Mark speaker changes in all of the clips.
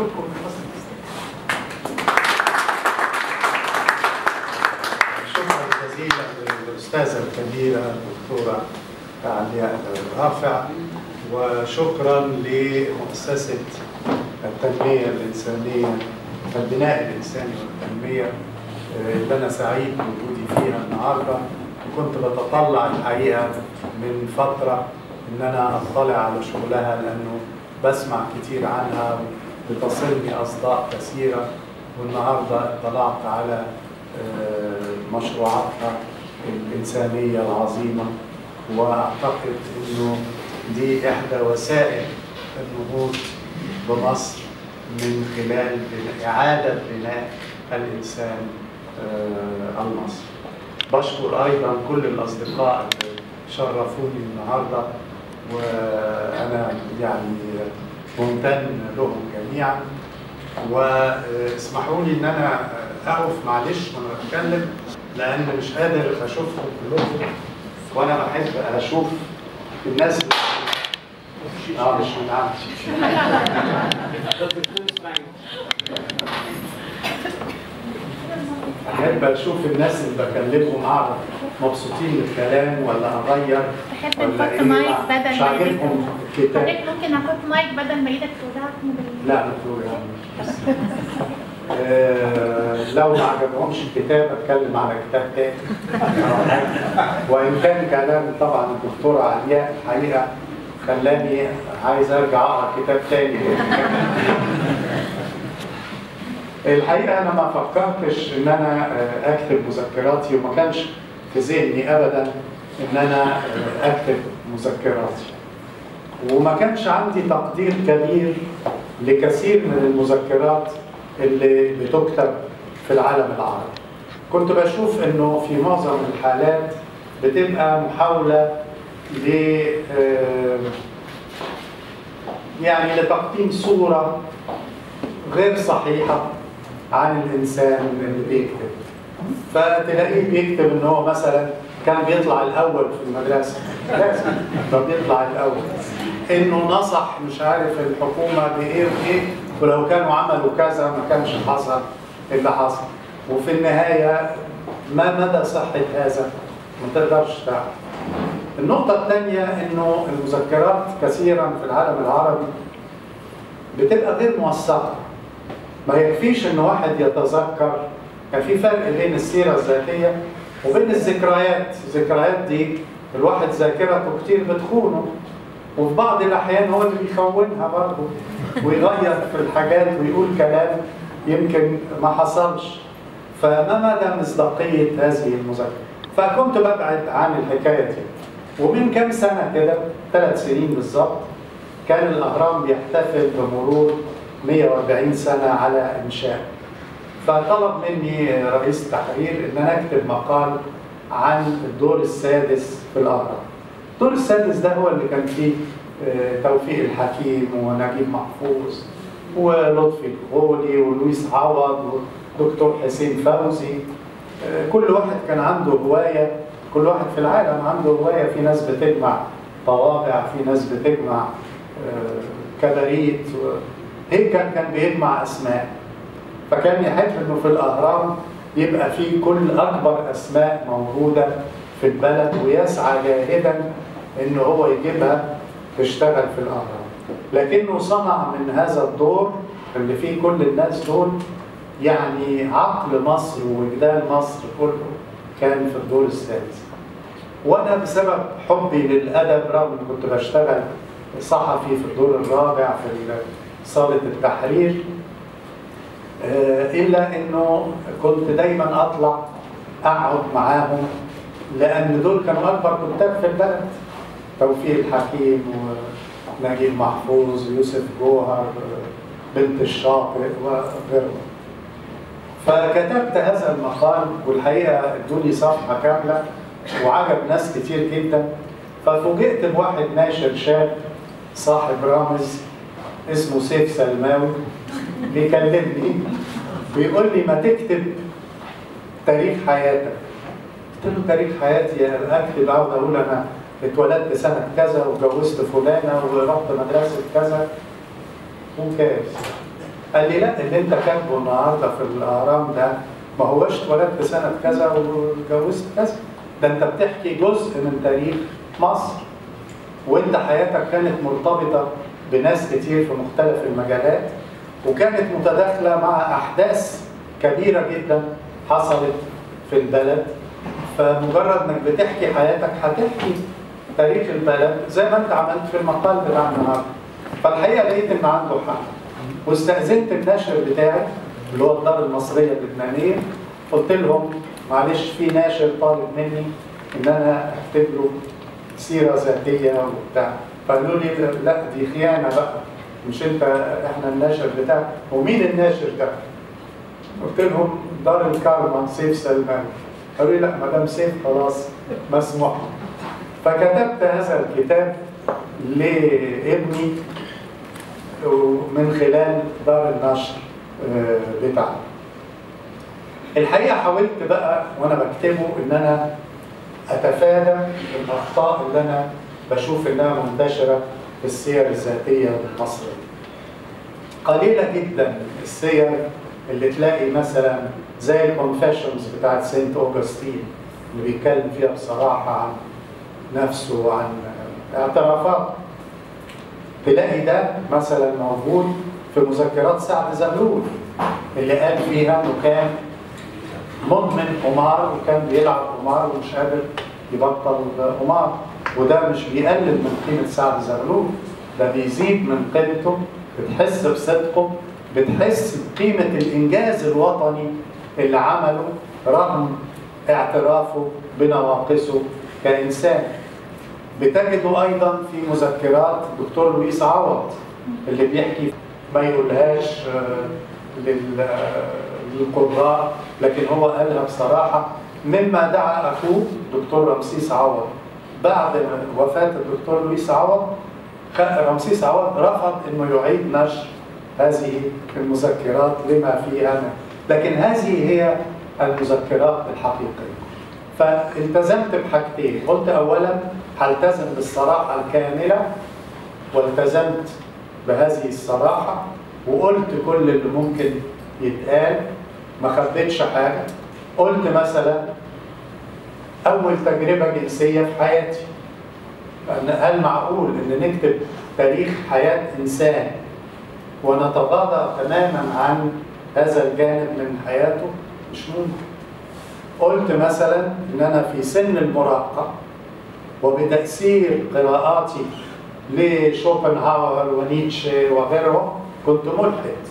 Speaker 1: اشكركم لحسن الاستماع
Speaker 2: شكرا جزيلا للاستاذه الكبيره الدكتوره علياء رافع وشكرا لمؤسسه التنميه الانسانيه البناء الانساني والتنميه آه، اللي انا سعيد بوجودي فيها النهارده وكنت بتطلع الحقيقه من فتره ان انا اطلع على شغلها لانه بسمع كتير عنها بتصلني اصداء كثيره والنهارده اطلعت على آه، مشروعاتها الإنسانية العظيمة وأعتقد أنه دي إحدى وسائل النهوض بمصر من خلال بناء- إعادة بناء الإنسان آه، المصري بشكر أيضا كل الأصدقاء اللي شرفوني النهاردة وأنا يعني ممتن لهم جميعا واسمحوا لي ان انا اقف معلش وانا بتكلم لان مش قادر اشوفكم كلكم وانا بحب اشوف الناس اللي اه مش من عندي احب اشوف الناس اللي بكلمهم اعرف مبسوطين بالكلام ولا اغير
Speaker 3: تحب
Speaker 2: ولا
Speaker 3: نحط
Speaker 2: ايه
Speaker 3: مايك بدل
Speaker 2: مش
Speaker 3: ما
Speaker 2: عاجبهم
Speaker 3: ايدك
Speaker 2: الكتاب
Speaker 3: حضرتك ممكن احط مايك بدل ما ايدك توجعك من ال-
Speaker 2: لا دكتور يعني آه، لو ما عجبهمش الكتاب اتكلم على كتاب تاني وان كان كلام طبعا الدكتوره علياء الحقيقه خلاني عايز ارجع اقرا كتاب تاني الحقيقه انا ما فكرتش ان انا آه، اكتب مذكراتي وما كانش في ذهني ابدا ان انا آه، اكتب مذكراتي وما كانش عندي تقدير كبير لكثير من المذكرات اللي بتكتب في العالم العربي كنت بشوف انه في معظم الحالات بتبقى محاولة ل آه، يعني لتقديم صورة غير صحيحة عن الإنسان اللي بيكتب فتلاقيه بيكتب ان هو مثلا كان بيطلع الاول في المدرسه لازم ده بيطلع الاول انه نصح مش عارف الحكومه بايه وايه ولو كانوا عملوا كذا ما كانش حصل اللي حصل وفي النهايه ما مدى صحه هذا ما تقدرش تعرف النقطة الثانية انه المذكرات كثيرا في العالم العربي بتبقى غير موثقة ما يكفيش ان واحد يتذكر يعني في فرق بين السيرة الذاتية وبين الذكريات الذكريات دي الواحد ذاكرته كتير بتخونه وفي بعض الأحيان هو اللي بيخونها برضه ويغير في الحاجات ويقول كلام يمكن ما حصلش فما مدى مصداقية هذه المذاكرة فكنت ببعد عن الحكاية دي ومن كام سنة كده ثلاث سنين بالظبط كان الأهرام بيحتفل بمرور 140 سنة على إنشاء فطلب مني رئيس التحرير ان انا اكتب مقال عن الدور السادس في الاهرام. الدور السادس ده هو اللي كان فيه آه، توفيق الحكيم ونجيب محفوظ ولطفي الغولي ولويس عوض ودكتور حسين فوزي آه، كل واحد كان عنده هوايه كل واحد في العالم عنده هوايه في ناس بتجمع طوابع في ناس بتجمع آه، كباريت و- هيكل كان بيجمع اسماء فكان يحب انه في الاهرام يبقى فيه كل اكبر اسماء موجوده في البلد ويسعى جاهدا ان هو يجيبها تشتغل في الاهرام لكنه صنع من هذا الدور اللي فيه كل الناس دول يعني عقل مصر ووجدان مصر كله كان في الدور السادس وانا بسبب حبي للادب رغم اني كنت بشتغل صحفي في الدور الرابع في صاله التحرير آه، الا انه كنت دايما اطلع اقعد معاهم لان دول كانوا اكبر كتاب في البلد توفيق الحكيم ونجيب محفوظ ويوسف جوهر آه، بنت الشاطئ وغيرهم فكتبت هذا المقال والحقيقه ادوني صفحه كامله وعجب ناس كتير جدا ففوجئت بواحد ناشر شاب صاحب رامز اسمه سيف سلماوي بيكلمني بيقول لي ما تكتب تاريخ حياتك قلت له تاريخ حياتي اكتب اقعد اقول انا اتولدت سنه كذا واتجوزت فلانه ورحت مدرسه كذا وكاس قال لي لا اللي انت كاتبه النهارده في الاهرام ده ما هوش اتولدت سنه كذا واتجوزت كذا ده انت بتحكي جزء من تاريخ مصر وانت حياتك كانت مرتبطه بناس كتير في مختلف المجالات وكانت متداخله مع احداث كبيره جدا حصلت في البلد فمجرد انك بتحكي حياتك هتحكي تاريخ البلد زي ما انت عملت في المقال بتاع النهارده فالحقيقه لقيت ان عنده حق واستاذنت الناشر بتاعي اللي هو الدار المصريه اللبنانيه قلت لهم معلش في ناشر طالب مني ان انا اكتب له سيره ذاتيه وبتاع فقالوا لي لا دي خيانه بقى مش انت احنا الناشر بتاعك ومين الناشر ده؟ قلت لهم دار الكارما سيف سلمان قالوا لي لا ما دام سيف خلاص مسموح فكتبت هذا الكتاب لابني من خلال دار النشر آه، بتاعنا الحقيقه حاولت بقى وانا بكتبه ان انا اتفادى الاخطاء اللي انا بشوف انها منتشره في السير الذاتيه المصريه قليله جدا السير اللي تلاقي مثلا زي الكونفيشنز بتاعت سينت اوجستين اللي بيتكلم فيها بصراحه عن نفسه وعن اعترافات تلاقي ده مثلا موجود في مذكرات سعد زغلول اللي قال فيها انه كان مدمن قمار وكان بيلعب قمار ومش قادر يبطل قمار وده مش بيقلل من قيمه سعد زغلول ده بيزيد من قيمته بتحس بصدقه بتحس بقيمه الانجاز الوطني اللي عمله رغم اعترافه بنواقصه كانسان بتجده ايضا في مذكرات الدكتور لويس عوض اللي بيحكي ما يقولهاش آه، لل- آه، للقراء لكن هو قالها بصراحه مما دعا اخوه دكتور رمسيس عوض بعد وفاه الدكتور لويس عوض خ- رمسيس عوض رفض انه يعيد نشر هذه المذكرات لما فيها من لكن هذه هي المذكرات الحقيقيه فالتزمت بحاجتين قلت اولا هلتزم بالصراحه الكامله والتزمت بهذه الصراحه وقلت كل اللي ممكن يتقال ما خبيتش حاجه قلت مثلا اول تجربه جنسيه في حياتي أن هل معقول ان نكتب تاريخ حياه انسان ونتغاضى تماما عن هذا الجانب من حياته مش ممكن قلت مثلا ان انا في سن المراهقه وبتاثير قراءاتي لشوبنهاور ونيتشه وغيرهم كنت ملحد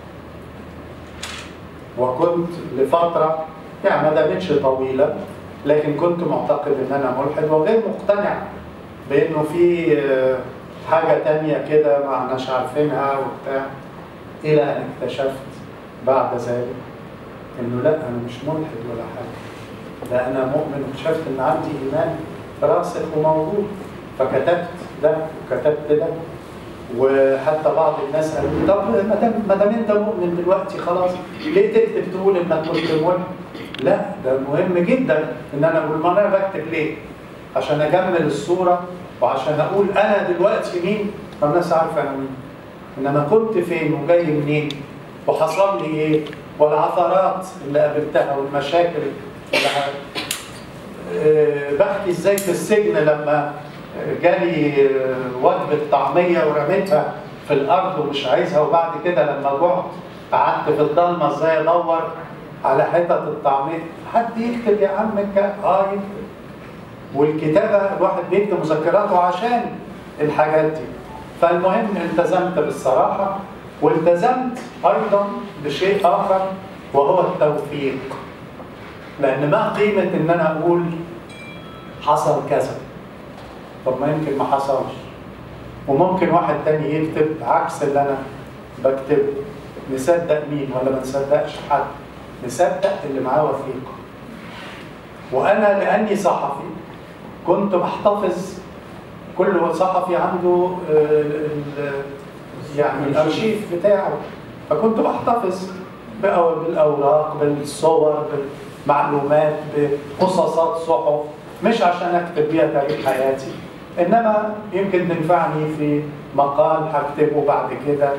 Speaker 2: وكنت لفتره يعني ما دامتش طويله لكن كنت معتقد ان انا ملحد وغير مقتنع بانه في آه، حاجه تانية كده ما احناش عارفينها وبتاع الى ان اكتشفت بعد ذلك انه لا انا مش ملحد ولا حاجه ده انا مؤمن واكتشفت ان عندي ايمان راسخ وموجود فكتبت ده وكتبت ده وحتى بعض الناس قالوا لي طب ما دام ما دام انت مؤمن دلوقتي خلاص ليه تكتب تقول انك كنت ملحد؟ لا ده مهم جدا ان انا اقول ما انا بكتب ليه؟ عشان اجمل الصوره وعشان اقول انا دلوقتي مين؟ فالناس عارفه انا مين. انما كنت فين وجاي منين وحصل لي ايه والعثرات اللي قابلتها والمشاكل اللي ح- آه، بحكي ازاي في السجن لما جالي آه، وجبه طعميه ورميتها في الارض ومش عايزها وبعد كده لما جعت قعدت في الضلمه ازاي ادور على حتت الطعميه حد يكتب يا عم الك- اه يكتب والكتابه الواحد بيكتب مذكراته عشان الحاجات دي فالمهم التزمت بالصراحه والتزمت ايضا بشيء اخر وهو التوفيق لان ما قيمه ان انا اقول حصل كذا طب ما يمكن ما حصلش وممكن واحد تاني يكتب عكس اللي انا بكتبه نصدق مين ولا ما نصدقش حد نصدق اللي معاه وثيقه وانا لاني صحفي كنت بحتفظ كل صحفي عنده آه، ال- يعني الارشيف بتاعه فكنت بحتفظ بأو- بالاوراق بالصور بالمعلومات بقصصات صحف مش عشان اكتب بيها تاريخ حياتي انما يمكن تنفعني في مقال هكتبه بعد كده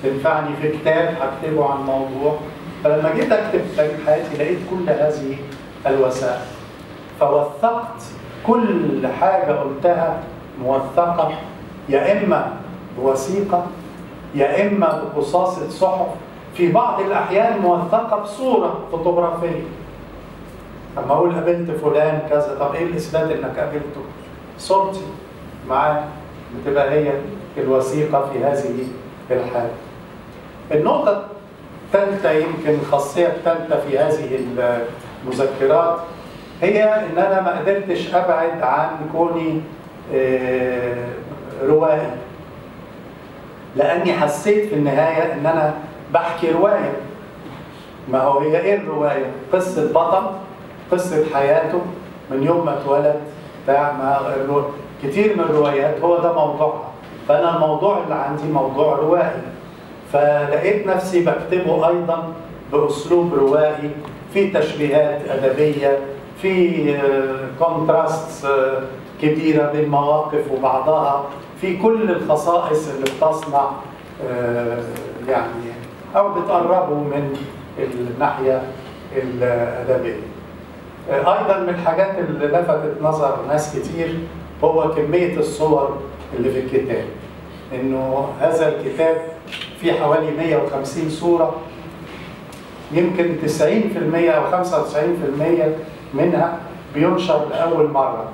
Speaker 2: تنفعني في كتاب هكتبه عن موضوع فلما جيت اكتب تاريخ حياتي لقيت كل هذه الوسائل فوثقت كل حاجه قلتها موثقه يا اما بوثيقه يا اما بقصاصه صحف في بعض الاحيان موثقه بصوره فوتوغرافيه اما اقول قابلت فلان كذا طب ايه الاثبات انك قابلته؟ صورتي معاه بتبقى هي الوثيقه في هذه الحاله. النقطه الثالثه يمكن الخاصيه الثالثه في هذه المذكرات هي ان انا ما قدرتش ابعد عن كوني آه، روائي لاني حسيت في النهايه ان انا بحكي روايه ما هو هي ايه الروايه؟ قصه بطل قصه حياته من يوم ما اتولد بتاع ما الرو- كتير من الروايات هو ده موضوعها فانا الموضوع اللي عندي موضوع روائي فلقيت نفسي بكتبه ايضا باسلوب روائي في تشبيهات ادبيه في كونتراست كبيره بين مواقف وبعضها في كل الخصائص اللي بتصنع آه، يعني او بتقربه من الناحيه الادبيه. آه، ايضا من الحاجات اللي لفتت نظر ناس كتير هو كميه الصور اللي في الكتاب. انه هذا الكتاب فيه حوالي 150 صوره يمكن 90% او 95% منها بينشر لاول مره.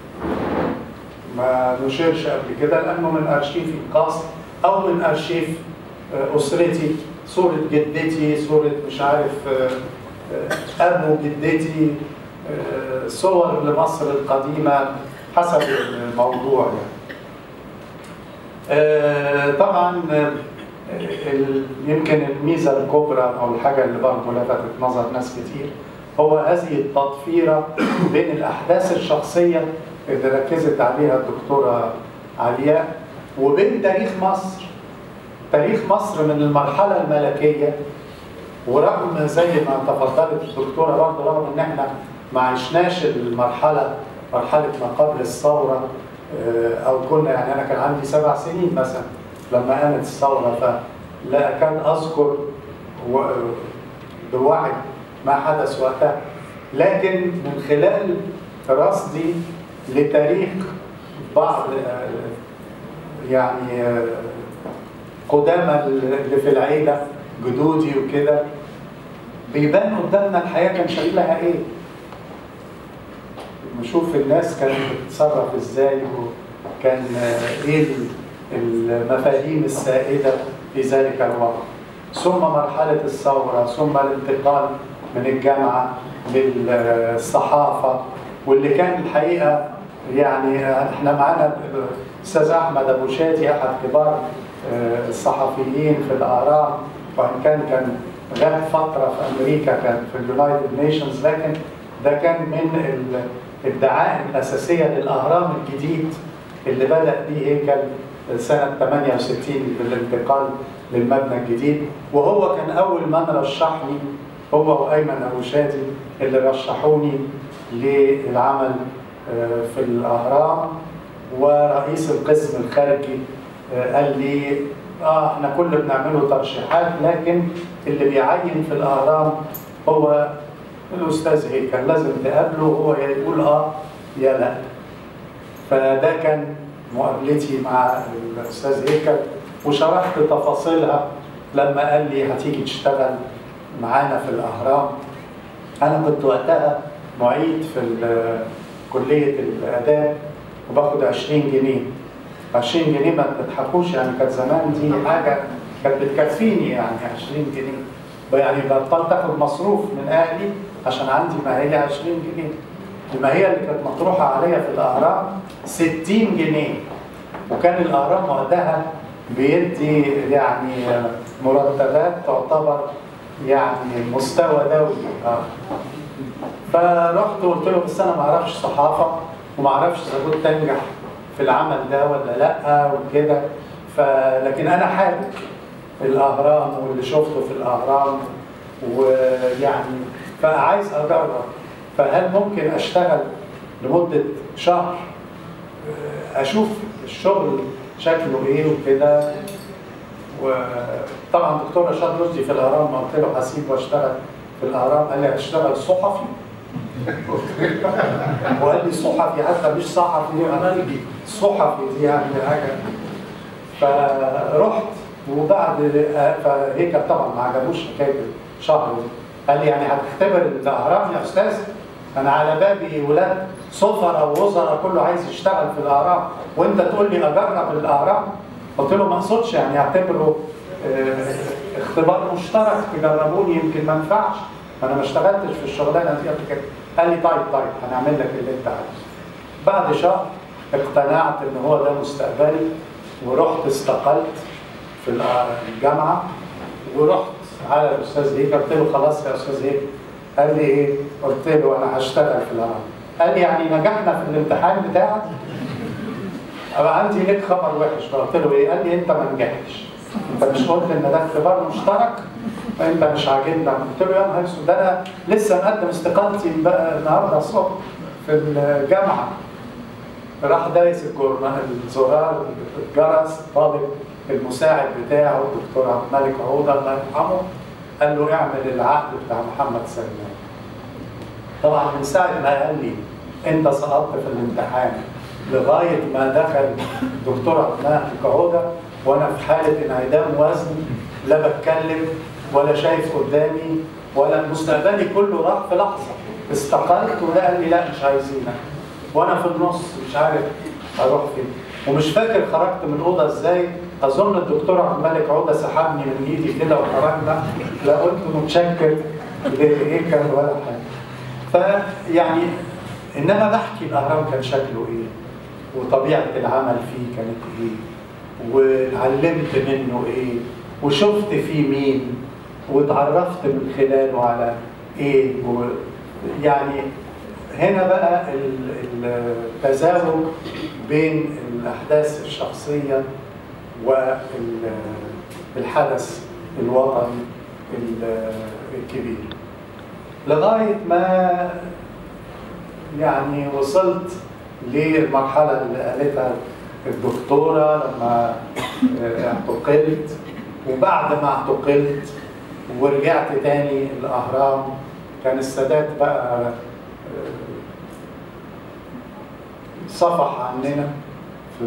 Speaker 2: ما نشرش قبل كده لانه من ارشيف الخاص او من ارشيف آه، اسرتي صوره جدتي صوره مش عارف آه، آه، ابو جدتي آه، صور لمصر القديمه حسب الموضوع يعني. آه، طبعا آه، ال- يمكن الميزه الكبرى او الحاجه اللي برضه لفتت نظر ناس كتير هو هذه التطفيره بين الاحداث الشخصيه اللي ركزت عليها الدكتوره علياء وبين تاريخ مصر تاريخ مصر من المرحله الملكيه ورغم زي ما تفضلت الدكتوره برضه رغم ان احنا ما عشناش المرحله مرحله ما قبل الثوره آه، او كنا يعني انا كان عندي سبع سنين مثلا لما قامت الثوره فلا اكاد اذكر و- بوعي ما حدث وقتها لكن من خلال رصدي لتاريخ بعض آه، يعني آه، قدامى اللي في العيله جدودي وكده بيبان قدامنا الحياه كان شكلها ايه نشوف الناس كانت بتتصرف ازاي وكان آه، ايه المفاهيم السائده في ذلك الوقت ثم مرحله الثوره ثم الانتقال من الجامعه للصحافه واللي كان الحقيقه يعني احنا معانا الاستاذ احمد ابو شادي احد كبار آه، الصحفيين في الاهرام وان كان كان غاب فتره في امريكا كان في اليونايتد نيشنز لكن ده كان من ال- الدعائم الاساسيه للاهرام الجديد اللي بدا به هيكل سنه 68 بالانتقال للمبنى الجديد وهو كان اول من رشحني هو وايمن ابو شادي اللي رشحوني للعمل آه، في الاهرام ورئيس القسم الخارجي آه، قال لي اه احنا كل بنعمله ترشيحات لكن اللي بيعين في الاهرام هو الاستاذ هيكل لازم تقابله وهو يا يقول اه يا لا فده كان مقابلتي مع الاستاذ هيكل وشرحت تفاصيلها لما قال لي هتيجي تشتغل معانا في الاهرام انا كنت وقتها معيد في ال- كليه الاداب وباخد 20 جنيه 20 جنيه ما تضحكوش يعني كانت زمان دي حاجه كانت بتكفيني يعني 20 جنيه يعني بطلت اخد مصروف من اهلي عشان عندي ماهيه 20 جنيه الماهيه اللي كانت مطروحه عليا في الاهرام 60 جنيه وكان الاهرام وقتها بيدي يعني مرتبات تعتبر يعني مستوى دولي اه فرحت وقلت له بس انا ما اعرفش صحافه وما اعرفش اذا كنت انجح في العمل ده ولا لا وكده فلكن انا حابب الاهرام واللي شفته في الاهرام ويعني فعايز اجرب فهل ممكن اشتغل لمده شهر آه، اشوف الشغل شكله ايه وكده وطبعا دكتور رشاد رشدي في الاهرام قلت له هسيب واشتغل في الاهرام قال لي هتشتغل صحفي وقال لي صحفي حتى مش صحفي عملي صحفي دي يعني حاجه فرحت وبعد فهيك طبعا ما عجبوش حكايه شهر دي. قال لي يعني هتختبر الاهرام يا استاذ انا على بابي ولاد سفراء ووزراء كله عايز يشتغل في الاهرام وانت تقول لي اجرب الاهرام قلت له ما اقصدش يعني اعتبره آه، اختبار مشترك تجربوني يمكن ما انفعش انا ما اشتغلتش في الشغلانه دي قبل كده قال لي طيب طيب هنعمل لك اللي انت عايزه بعد شهر اقتنعت ان هو ده مستقبلي ورحت استقلت في الجامعه ورحت على الاستاذ هيك قلت له خلاص يا استاذ هيك قال لي ايه؟ قلت له انا هشتغل في الهرم قال لي يعني نجحنا في الامتحان بتاعك أبقى عندي ليك خبر وحش فقلت له ايه؟ قال لي انت ما نجحتش انت مش قلت ان ده اختبار مشترك فانت مش عاجبنا قلت له يا نهار اسود ده انا لسه مقدم استقالتي بقى النهارده الصبح في الجامعه راح دايس الجرن- الزرار الجرس طالب المساعد بتاعه الدكتور عبد الملك عوده الله يرحمه قال له اعمل العقد بتاع محمد سلمان طبعا من ساعه ما قال لي انت سقطت في الامتحان لغايه ما دخل دكتور عبد الملك عوده وانا في حاله انعدام وزن لا بتكلم ولا شايف قدامي ولا مستقبلي كله راح في لحظه استقلت وده قال لي لا مش عايزينك وانا في النص مش عارف اروح فين ومش فاكر خرجت من الاوضه ازاي اظن الدكتور عبد الملك عوده سحبني من ايدي كده وخرجنا لا قلت متشكر لهيكل ولا حاجه فيعني انما بحكي الاهرام كان شكله ايه وطبيعه العمل فيه كانت ايه واتعلمت منه ايه وشفت فيه مين واتعرفت من خلاله على ايه و يعني هنا بقى ال- التزاوج بين الاحداث الشخصيه والحدث الوطني ال- الكبير لغايه ما يعني وصلت للمرحله اللي قالتها الدكتوره لما اعتقلت وبعد ما اعتقلت ورجعت تاني الاهرام كان السادات بقى صفح عننا في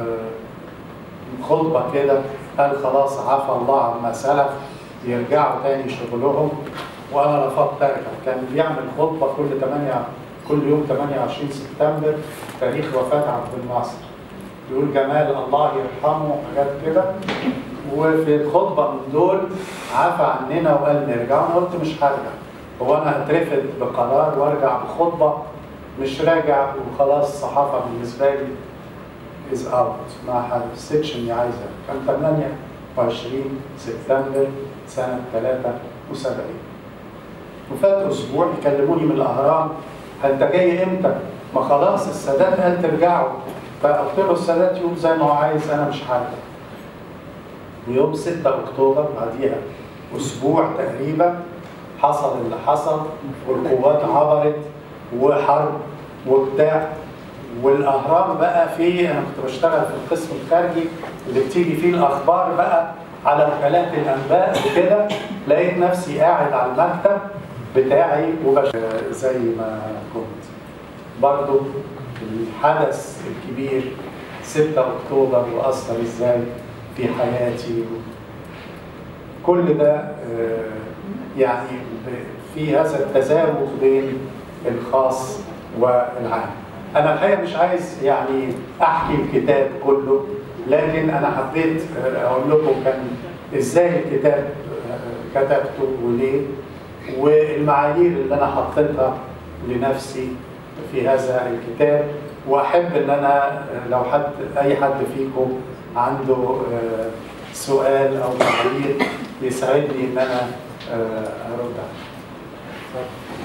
Speaker 2: خطبه كده قال خلاص عفى الله عما سلف يرجعوا تاني شغلهم وانا رفضت ارجع كان بيعمل خطبه كل 8 كل يوم 28 سبتمبر تاريخ وفاه عبد الناصر يقول جمال الله يرحمه حاجات كده وفي الخطبه من دول عفى عننا وقال نرجع انا قلت مش هرجع هو انا هترفد بقرار وارجع بخطبه مش راجع وخلاص الصحافه بالنسبه لي از اوت ما حسيتش اني عايز أرجع. كان 28 سبتمبر سنه 73 وفات اسبوع يكلموني من الاهرام انت جاي امتى؟ ما خلاص السادات قال ترجعوا فقلت له السادات يقول زي ما هو عايز انا مش هرجع ويوم 6 اكتوبر بعديها اسبوع تقريبا حصل اللي حصل والقوات عبرت وحرب وبتاع والاهرام بقى في انا كنت بشتغل في القسم الخارجي اللي بتيجي فيه الاخبار بقى على وكالات الانباء وكده لقيت نفسي قاعد على المكتب بتاعي وبش زي ما كنت برضو الحدث الكبير 6 اكتوبر واثر ازاي في حياتي كل ده آه، يعني ب- في هذا التزاوج بين الخاص والعام انا الحقيقه مش عايز يعني احكي الكتاب كله لكن انا حبيت آه، اقول لكم كان ازاي الكتاب آه، كتبته وليه والمعايير اللي انا حطيتها لنفسي في هذا الكتاب واحب ان انا لو حد اي حد فيكم عنده آه، سؤال او تعليق يسعدني ان انا آه، ارد عليه.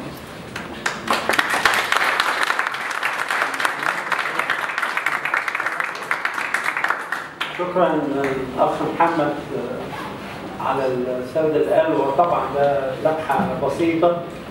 Speaker 1: شكرا الاخ محمد على السرد اللي قاله وطبعا ده لمحه بسيطه